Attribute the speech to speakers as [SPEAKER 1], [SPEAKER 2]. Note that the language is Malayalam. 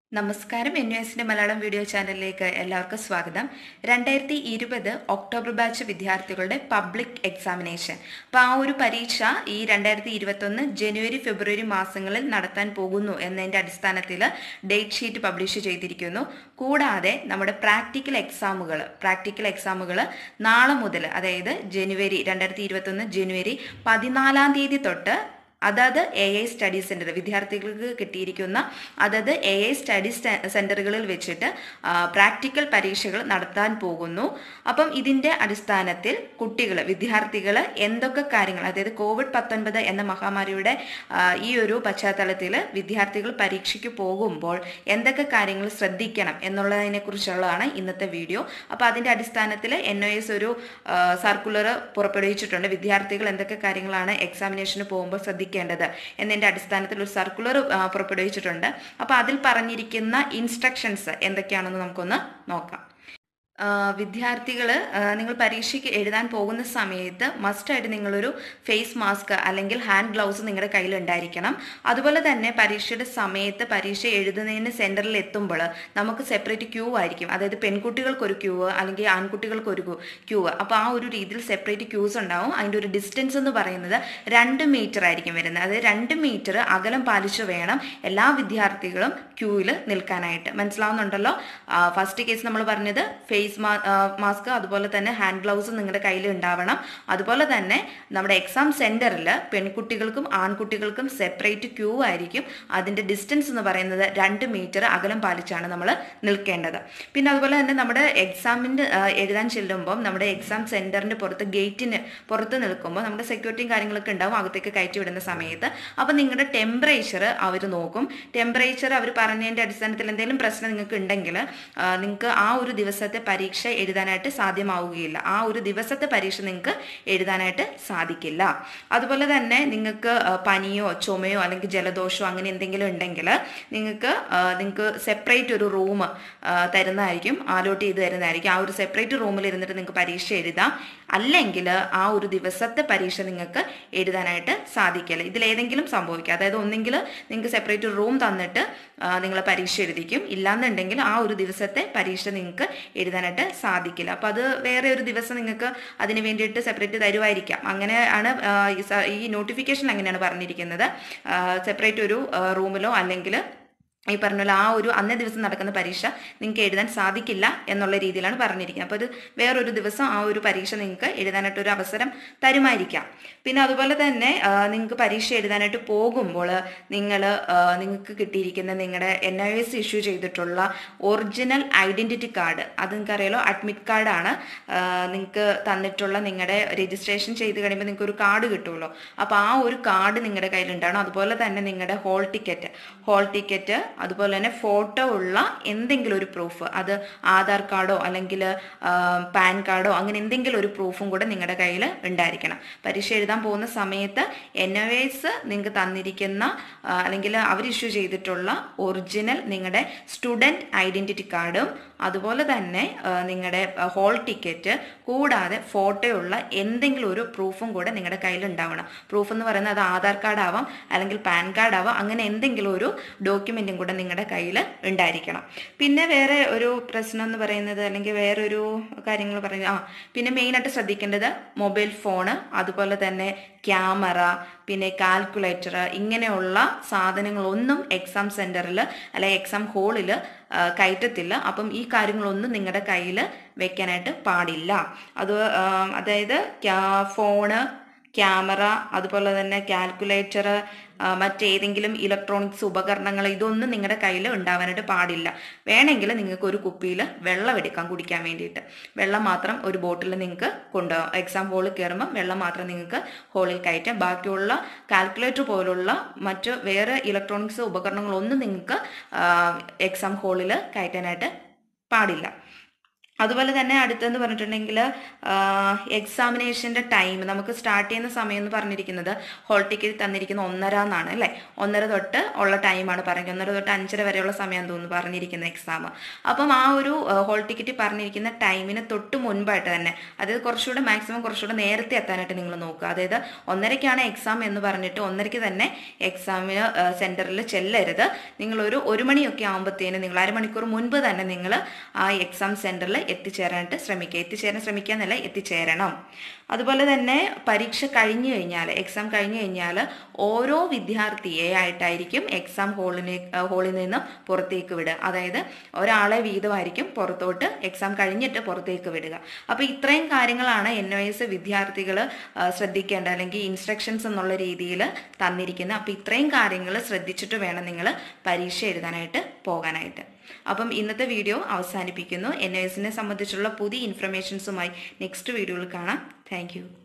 [SPEAKER 1] നമസ്കാരം എൻ എസിന്റെ മലയാളം വീഡിയോ ചാനലിലേക്ക് എല്ലാവർക്കും സ്വാഗതം രണ്ടായിരത്തി ഇരുപത് ഒക്ടോബർ ബാച്ച് വിദ്യാർത്ഥികളുടെ പബ്ലിക് എക്സാമിനേഷൻ അപ്പോൾ ആ ഒരു പരീക്ഷ ഈ രണ്ടായിരത്തി ഇരുപത്തൊന്ന് ജനുവരി ഫെബ്രുവരി മാസങ്ങളിൽ നടത്താൻ പോകുന്നു എന്നതിൻ്റെ അടിസ്ഥാനത്തിൽ ഡേറ്റ് ഷീറ്റ് പബ്ലിഷ് ചെയ്തിരിക്കുന്നു കൂടാതെ നമ്മുടെ പ്രാക്ടിക്കൽ എക്സാമുകൾ പ്രാക്ടിക്കൽ എക്സാമുകൾ നാളെ മുതൽ അതായത് ജനുവരി രണ്ടായിരത്തി ഇരുപത്തൊന്ന് ജനുവരി പതിനാലാം തീയതി തൊട്ട് അതത് എ ഐ സ്റ്റഡി സെൻറ്റർ വിദ്യാർത്ഥികൾക്ക് കിട്ടിയിരിക്കുന്ന അതത് എ ഐ സ്റ്റഡി സെൻറ്ററുകളിൽ വെച്ചിട്ട് പ്രാക്ടിക്കൽ പരീക്ഷകൾ നടത്താൻ പോകുന്നു അപ്പം ഇതിൻ്റെ അടിസ്ഥാനത്തിൽ കുട്ടികൾ വിദ്യാർത്ഥികൾ എന്തൊക്കെ കാര്യങ്ങൾ അതായത് കോവിഡ് പത്തൊൻപത് എന്ന മഹാമാരിയുടെ ആ, ഈ ഒരു പശ്ചാത്തലത്തിൽ വിദ്യാർത്ഥികൾ പരീക്ഷയ്ക്ക് പോകുമ്പോൾ എന്തൊക്കെ കാര്യങ്ങൾ ശ്രദ്ധിക്കണം എന്നുള്ളതിനെ കുറിച്ചുള്ളതാണ് ഇന്നത്തെ വീഡിയോ അപ്പോൾ അതിൻ്റെ അടിസ്ഥാനത്തിൽ എൻ ഒ എസ് ഒരു സർക്കുലർ പുറപ്പെടുവിച്ചിട്ടുണ്ട് വിദ്യാർത്ഥികൾ എന്തൊക്കെ കാര്യങ്ങളാണ് എക്സാമിനേഷന് പോകുമ്പോൾ ശ്രദ്ധിക്കേണ്ടത് എന്നതിൻ്റെ അടിസ്ഥാനത്തിൽ ഒരു സർക്കുലർ പുറപ്പെടുവിച്ചിട്ടുണ്ട് അപ്പോൾ അതിൽ പറഞ്ഞിരിക്കുന്ന ഇൻസ്ട്രക്ഷൻസ് എന്തൊക്കെയാണെന്ന് നമുക്കൊന്ന് നോക്കാം വിദ്യാർത്ഥികൾ നിങ്ങൾ പരീക്ഷയ്ക്ക് എഴുതാൻ പോകുന്ന സമയത്ത് മസ്റ്റായിട്ട് നിങ്ങളൊരു ഫേസ് മാസ്ക് അല്ലെങ്കിൽ ഹാൻഡ് ഗ്ലൗസ് നിങ്ങളുടെ കയ്യിൽ ഉണ്ടായിരിക്കണം അതുപോലെ തന്നെ പരീക്ഷയുടെ സമയത്ത് പരീക്ഷ എഴുതുന്നതിന് സെൻറ്ററിൽ എത്തുമ്പോൾ നമുക്ക് സെപ്പറേറ്റ് ക്യൂ ആയിരിക്കും അതായത് പെൺകുട്ടികൾക്കൊരു ക്യൂ അല്ലെങ്കിൽ ആൺകുട്ടികൾക്കൊരു ക്യൂ അപ്പോൾ ആ ഒരു രീതിയിൽ സെപ്പറേറ്റ് ക്യൂസ് ഉണ്ടാവും അതിൻ്റെ ഒരു ഡിസ്റ്റൻസ് എന്ന് പറയുന്നത് രണ്ട് മീറ്റർ ആയിരിക്കും വരുന്നത് അതായത് രണ്ട് മീറ്റർ അകലം പാലിച്ചു വേണം എല്ലാ വിദ്യാർത്ഥികളും ക്യൂവിൽ നിൽക്കാനായിട്ട് മനസ്സിലാവുന്നുണ്ടല്ലോ ഫസ്റ്റ് കേസ് നമ്മൾ പറഞ്ഞത് ഫേസ് മാസ്ക് അതുപോലെ തന്നെ ഹാൻഡ് ഗ്ലൗസ് നിങ്ങളുടെ കയ്യിൽ ഉണ്ടാവണം അതുപോലെ തന്നെ നമ്മുടെ എക്സാം സെൻറ്ററിൽ പെൺകുട്ടികൾക്കും ആൺകുട്ടികൾക്കും സെപ്പറേറ്റ് ക്യൂ ആയിരിക്കും അതിൻ്റെ ഡിസ്റ്റൻസ് എന്ന് പറയുന്നത് രണ്ട് മീറ്റർ അകലം പാലിച്ചാണ് നമ്മൾ നിൽക്കേണ്ടത് പിന്നെ അതുപോലെ തന്നെ നമ്മുടെ എക്സാമിൻ്റെ എഴുതാൻ ചെല്ലുമ്പോൾ നമ്മുടെ എക്സാം സെൻറ്ററിൻ്റെ പുറത്ത് ഗേറ്റിന് പുറത്ത് നിൽക്കുമ്പോൾ നമ്മുടെ സെക്യൂരിറ്റിയും കാര്യങ്ങളൊക്കെ ഉണ്ടാവും അകത്തേക്ക് കയറ്റി വിടുന്ന സമയത്ത് അപ്പോൾ നിങ്ങളുടെ ടെമ്പറേച്ചർ അവർ നോക്കും ടെമ്പറേച്ചർ അവർ പറഞ്ഞതിൻ്റെ അടിസ്ഥാനത്തിൽ എന്തെങ്കിലും പ്രശ്നം നിങ്ങൾക്ക് ഉണ്ടെങ്കിൽ നിങ്ങൾക്ക് ആ ഒരു ദിവസത്തെ പരീക്ഷ എഴുതാനായിട്ട് സാധ്യമാവുകയില്ല ആ ഒരു ദിവസത്തെ പരീക്ഷ നിങ്ങൾക്ക് എഴുതാനായിട്ട് സാധിക്കില്ല അതുപോലെ തന്നെ നിങ്ങൾക്ക് ആ, പനിയോ ചുമയോ അല്ലെങ്കിൽ ജലദോഷമോ അങ്ങനെ എന്തെങ്കിലും ഉണ്ടെങ്കിൽ നിങ്ങൾക്ക് ആ, നിങ്ങൾക്ക് സെപ്പറേറ്റ് ഒരു റൂം തരുന്നതായിരിക്കും ആലോട്ട് ചെയ്ത് തരുന്നതായിരിക്കും ആ ഒരു സെപ്പറേറ്റ് റൂമിൽ ഇരുന്നിട്ട് നിങ്ങൾക്ക് പരീക്ഷ എഴുതാം അല്ലെങ്കിൽ ആ ഒരു ദിവസത്തെ പരീക്ഷ നിങ്ങൾക്ക് എഴുതാനായിട്ട് സാധിക്കില്ല ഇതിലേതെങ്കിലും സംഭവിക്കുക അതായത് ഒന്നെങ്കിൽ നിങ്ങൾക്ക് സെപ്പറേറ്റ് റൂം തന്നിട്ട് നിങ്ങൾ പരീക്ഷ എഴുതിക്കും ഇല്ലാന്നുണ്ടെങ്കിൽ ആ ഒരു ദിവസത്തെ പരീക്ഷ നിങ്ങൾക്ക് എഴുതാനായിട്ട് സാധിക്കില്ല അപ്പോൾ അത് വേറെ ഒരു ദിവസം നിങ്ങൾക്ക് അതിന് വേണ്ടിയിട്ട് സെപ്പറേറ്റ് തരുമായിരിക്കാം അങ്ങനെയാണ് ആ, ഈ സ- ഈ നോട്ടിഫിക്കേഷൻ അങ്ങനെയാണ് പറഞ്ഞിരിക്കുന്നത് സെപ്പറേറ്റ് ഒരു റൂമിലോ അല്ലെങ്കിൽ ഈ പറഞ്ഞ പോലെ ആ ഒരു അന്നേ ദിവസം നടക്കുന്ന പരീക്ഷ നിങ്ങൾക്ക് എഴുതാൻ സാധിക്കില്ല എന്നുള്ള രീതിയിലാണ് പറഞ്ഞിരിക്കുന്നത് അപ്പോൾ അത് വേറൊരു ദിവസം ആ ഒരു പരീക്ഷ നിങ്ങൾക്ക് എഴുതാനായിട്ട് ഒരു അവസരം തരുമായിരിക്കാം പിന്നെ അതുപോലെ തന്നെ ആ, നിങ്ങൾക്ക് പരീക്ഷ എഴുതാനായിട്ട് പോകുമ്പോൾ നിങ്ങൾ നിങ്ങൾക്ക് കിട്ടിയിരിക്കുന്ന നിങ്ങളുടെ എൻ ഐ എസ് ഇഷ്യൂ ചെയ്തിട്ടുള്ള ഒറിജിനൽ ഐഡൻറ്റിറ്റി കാർഡ് അത് നിങ്ങൾക്കറിയാലോ അഡ്മിറ്റ് കാർഡാണ് നിങ്ങൾക്ക് തന്നിട്ടുള്ള നിങ്ങളുടെ രജിസ്ട്രേഷൻ ചെയ്ത് കഴിയുമ്പോൾ നിങ്ങൾക്ക് ഒരു കാർഡ് കിട്ടുമല്ലോ അപ്പോൾ ആ ഒരു കാർഡ് നിങ്ങളുടെ കയ്യിലുണ്ടാവണം അതുപോലെ തന്നെ നിങ്ങളുടെ ഹോൾ ടിക്കറ്റ് ഹോൾ ടിക്കറ്റ് അതുപോലെ തന്നെ ഫോട്ടോ ഉള്ള എന്തെങ്കിലും ഒരു പ്രൂഫ് അത് ആധാർ കാർഡോ അല്ലെങ്കിൽ പാൻ കാർഡോ അങ്ങനെ എന്തെങ്കിലും ഒരു പ്രൂഫും കൂടെ നിങ്ങളുടെ കയ്യിൽ ഉണ്ടായിരിക്കണം പരീക്ഷ എഴുതാൻ പോകുന്ന സമയത്ത് എൻ ഒ എസ് നിങ്ങൾക്ക് തന്നിരിക്കുന്ന ആ, അല്ലെങ്കിൽ അവർ ഇഷ്യൂ ചെയ്തിട്ടുള്ള ഒറിജിനൽ നിങ്ങളുടെ സ്റ്റുഡൻറ് ഐഡൻറ്റിറ്റി കാർഡും അതുപോലെ തന്നെ ആ, നിങ്ങളുടെ ഹോൾ ടിക്കറ്റ് കൂടാതെ ഫോട്ടോയുള്ള എന്തെങ്കിലും ഒരു പ്രൂഫും കൂടെ നിങ്ങളുടെ കയ്യിൽ ഉണ്ടാവണം പ്രൂഫ് എന്ന് പറയുന്നത് അത് ആധാർ കാർഡ് ആവാം അല്ലെങ്കിൽ പാൻ കാർഡ് ആവാം അങ്ങനെ എന്തെങ്കിലും ഒരു ഡോക്യുമെൻറ്റും കൂടെ നിങ്ങളുടെ കയ്യിൽ ഉണ്ടായിരിക്കണം പിന്നെ വേറെ ഒരു പ്രശ്നം എന്ന് പറയുന്നത് അല്ലെങ്കിൽ വേറൊരു കാര്യങ്ങൾ പറയുന്നത് ആ പിന്നെ മെയിനായിട്ട് ശ്രദ്ധിക്കേണ്ടത് മൊബൈൽ ഫോണ് അതുപോലെ തന്നെ ക്യാമറ പിന്നെ കാൽക്കുലേറ്റർ ഇങ്ങനെയുള്ള സാധനങ്ങളൊന്നും എക്സാം സെൻറ്ററിൽ അല്ലെങ്കിൽ എക്സാം ഹോളിൽ കയറ്റത്തില്ല അപ്പം ഈ കാര്യങ്ങളൊന്നും നിങ്ങളുടെ കയ്യിൽ വെക്കാനായിട്ട് പാടില്ല അത് ആ, അതായത് ക്യാ- ഫോണ് ക്യാമറ അതുപോലെ തന്നെ കാൽക്കുലേറ്റർ മറ്റേതെങ്കിലും ഇലക്ട്രോണിക്സ് ഉപകരണങ്ങൾ ഇതൊന്നും നിങ്ങളുടെ കയ്യിൽ ഉണ്ടാവാനായിട്ട് പാടില്ല വേണമെങ്കിൽ നിങ്ങൾക്ക് ഒരു കുപ്പിയിൽ വെള്ളം എടുക്കാം കുടിക്കാൻ വേണ്ടിയിട്ട് വെള്ളം മാത്രം ഒരു ബോട്ടിൽ നിങ്ങൾക്ക് കൊണ്ടുപോകാം എക്സാം ഹോളിൽ കയറുമ്പോൾ വെള്ളം മാത്രം നിങ്ങൾക്ക് ഹോളിൽ കയറ്റാം ബാക്കിയുള്ള കാൽക്കുലേറ്റർ പോലുള്ള മറ്റ് വേറെ ഇലക്ട്രോണിക്സ് ഉപകരണങ്ങളൊന്നും നിങ്ങൾക്ക് എക്സാം ഹോളിൽ കയറ്റാനായിട്ട് പാടില്ല അതുപോലെ തന്നെ അടുത്തെന്ന് പറഞ്ഞിട്ടുണ്ടെങ്കിൽ എക്സാമിനേഷൻ്റെ ടൈം നമുക്ക് സ്റ്റാർട്ട് ചെയ്യുന്ന സമയം എന്ന് പറഞ്ഞിരിക്കുന്നത് ഹോൾ ടിക്കറ്റ് തന്നിരിക്കുന്ന ഒന്നര എന്നാണ് അല്ലേ ഒന്നര തൊട്ട് ഉള്ള ടൈമാണ് പറഞ്ഞത് ഒന്നര തൊട്ട് അഞ്ചര വരെയുള്ള സമയം തോന്നുന്നു പറഞ്ഞിരിക്കുന്ന എക്സാം അപ്പം ആ ഒരു ഹോൾ ടിക്കറ്റ് പറഞ്ഞിരിക്കുന്ന ടൈമിന് തൊട്ട് മുൻപായിട്ട് തന്നെ അതായത് കുറച്ചുകൂടെ മാക്സിമം കുറച്ചുകൂടെ നേരത്തെ എത്താനായിട്ട് നിങ്ങൾ നോക്കുക അതായത് ഒന്നരയ്ക്കാണ് എക്സാം എന്ന് പറഞ്ഞിട്ട് ഒന്നരയ്ക്ക് തന്നെ എക്സാമിന് സെൻറ്ററിൽ ചെല്ലരുത് നിങ്ങളൊരു ഒരു മണിയൊക്കെ ആകുമ്പോഴത്തേന് നിങ്ങൾ അരമണിക്കൂർ മുൻപ് തന്നെ നിങ്ങൾ ആ എക്സാം സെൻറ്ററിൽ എത്തിച്ചേരാനായിട്ട് ശ്രമിക്കുക എത്തിച്ചേരാൻ ശ്രമിക്കുക എന്നല്ല എത്തിച്ചേരണം അതുപോലെ തന്നെ പരീക്ഷ കഴിഞ്ഞു കഴിഞ്ഞാൽ എക്സാം കഴിഞ്ഞു കഴിഞ്ഞാൽ ഓരോ വിദ്യാർത്ഥിയെ ആയിട്ടായിരിക്കും എക്സാം ഹോളിനെ ഹോളിൽ നിന്ന് പുറത്തേക്ക് വിടുക അതായത് ഒരാളെ വീതമായിരിക്കും പുറത്തോട്ട് എക്സാം കഴിഞ്ഞിട്ട് പുറത്തേക്ക് വിടുക അപ്പോൾ ഇത്രയും കാര്യങ്ങളാണ് എൻ ഒ എസ് വിദ്യാർത്ഥികൾ ശ്രദ്ധിക്കേണ്ട അല്ലെങ്കിൽ ഇൻസ്ട്രക്ഷൻസ് എന്നുള്ള രീതിയിൽ തന്നിരിക്കുന്നത് അപ്പോൾ ഇത്രയും കാര്യങ്ങൾ ശ്രദ്ധിച്ചിട്ട് വേണം നിങ്ങൾ പരീക്ഷ എഴുതാനായിട്ട് പോകാനായിട്ട് അപ്പം ഇന്നത്തെ വീഡിയോ അവസാനിപ്പിക്കുന്നു എൻ എസിനെ സംബന്ധിച്ചുള്ള പുതിയ ഇൻഫർമേഷൻസുമായി നെക്സ്റ്റ് വീഡിയോയിൽ കാണാം താങ്ക്